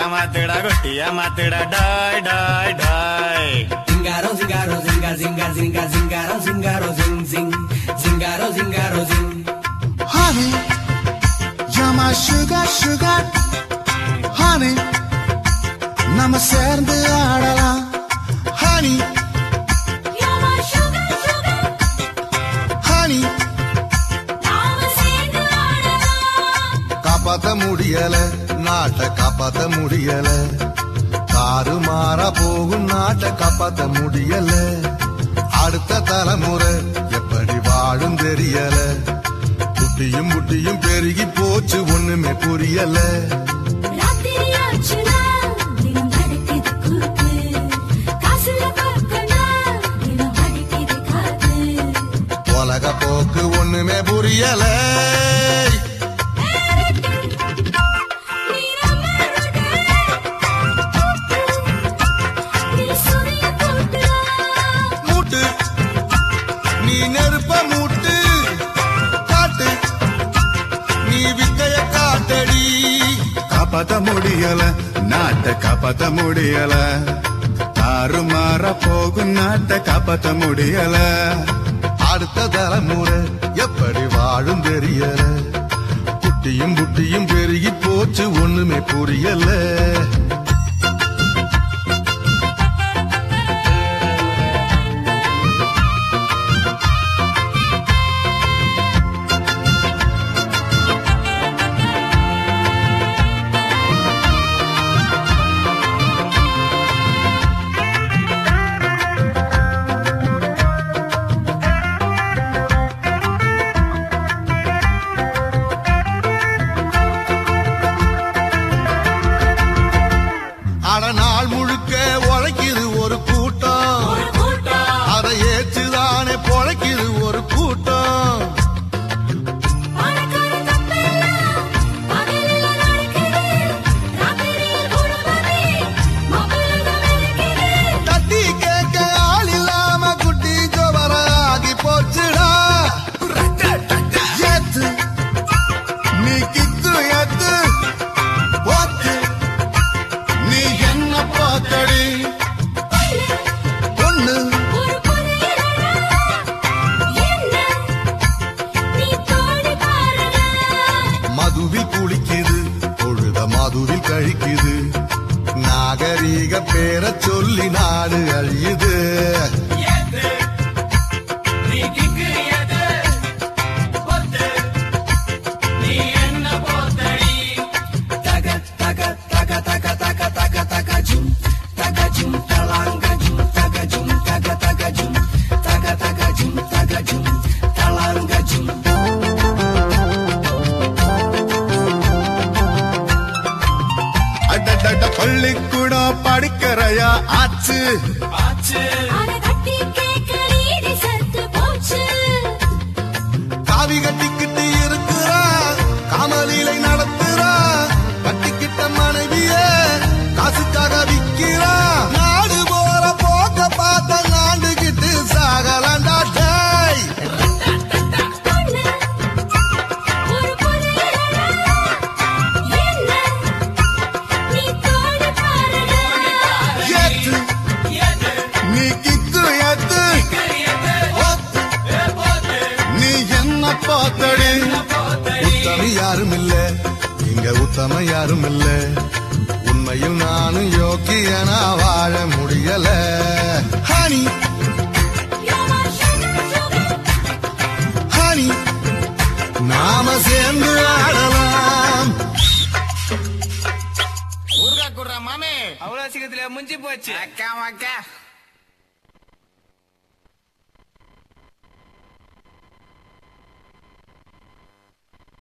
மாத்துடா குட்டிய மாத்துடா டாய் டாய் டாய் Zingaro, zingaro, zinga, zinga, zinga, zingaro, zingaro, zing, zing. Zingaro, zingaro, zing. Honey, you're my sugar, sugar. Honey, நம்ம சேர்ந்து ஆடலாம் Honey, You're my sugar, sugar. honey, நாம சேர்ந்து ஆடலாம். காப்பாத்த முடியல நாட்டை காப்பாத்த முடியல தாறுமாறா போகும் நாட்டை காப்பாத்த முடியல அடுத்த தலைமுறை எப்படி வாழும் தெரியல குட்டியும் முட்டியும் பெருகி போச்சு ஒண்ணுமே புரியல ராத்திரி ஆச்சுனா, தினம் நடக்குது கூத்து. காசுல பார்க்கனா, தினம் அடிக்குது காத்து. உலக போக்கு ஒண்ணுமே புரியல நீ நம்ம ருடு. நீ சுரிய கூட்டுடா. மூட்டு நீ நெருப்ப மூட்டு காட்டு நீ வித்தைய காட்டடி காப்பாத்த முடியல நாட்டை காப்பாத்த முடியல தாறுமாற போகும் நாட்டை காப்பாத்த முடியல அடுத்த தலைமுறை எப்படி வாழும் தெரியல குட்டியும் புட்டியும் பெருகி போச்சு ஒண்ணுமே புரியல அட நாள் முழுக்க உழைக்குது ஒரு கூட்டம் ஒரு கூட்டம். அதை ஏற்றுதானே பொழைக்குது ஒரு கூட்டம் பணக்கார தப்பெல்லாம் பகலில நடக்குது. ராத்திரியில் குடும்பமே மகளதான் வெறுக்குது. தட்டி கேட்க ஆள் இல்லாம குட்டி ஜோவர ஆகி போச்சுடா ஏத்து நீ கித்து ஏத்து ஓத்து நீ என்ன பார்த்தடி பொண்ணு ஒரு புதையலடா. என்ன நீ தோடி பாருடா. மதுவில் குளிக்குது பொழுத மதுவில் கழிக்குது நாகரீக பேர சொல்லி நாடு அழியுது Taga, taga, taga, taga, taga, taga, taga, jum. Taga, jum, talanga, jum. Taga, jum, taga, taga, jum. Taga, taga, jum, taga, jum. Talanga, jum. அடடட பள்ளிக்கூடம் படிக்கிறையா ஆச்சு அட கட்டி கேட்க நீதி செத்து போச்சு. காவி கட்டிக்கிட்டு இருக்கிறா காமலீலை நடத்துறா கட்டிக்கிட்ட மனைவிய காசுக்காக விக்கிறா நாடு போற போக்க பார்த்த நாண்டுகிட்டு சாகலாண்டா டேய் பொண்ணு, ஒரு புதையலடா. என்ன நீ தோடி பாருடா. ஏத்து நீ கிக்கு ஏத்து ஓத்து. நீ என்ன பார்த்தடி உத்தமி யாரும் இல்ல இங்க உத்தம யாரும் இல்ல உண்மையில் நானும் யோக்கியனா வாழ முடியல honey You're my sugar, sugar. Honey நாம சேர்ந்து ஆடலாம் ஊர்கா குடுறா மாமே அவ்வளவு சீக்கிரத்துல முடிஞ்சு போச்சு அக்கா அக்கா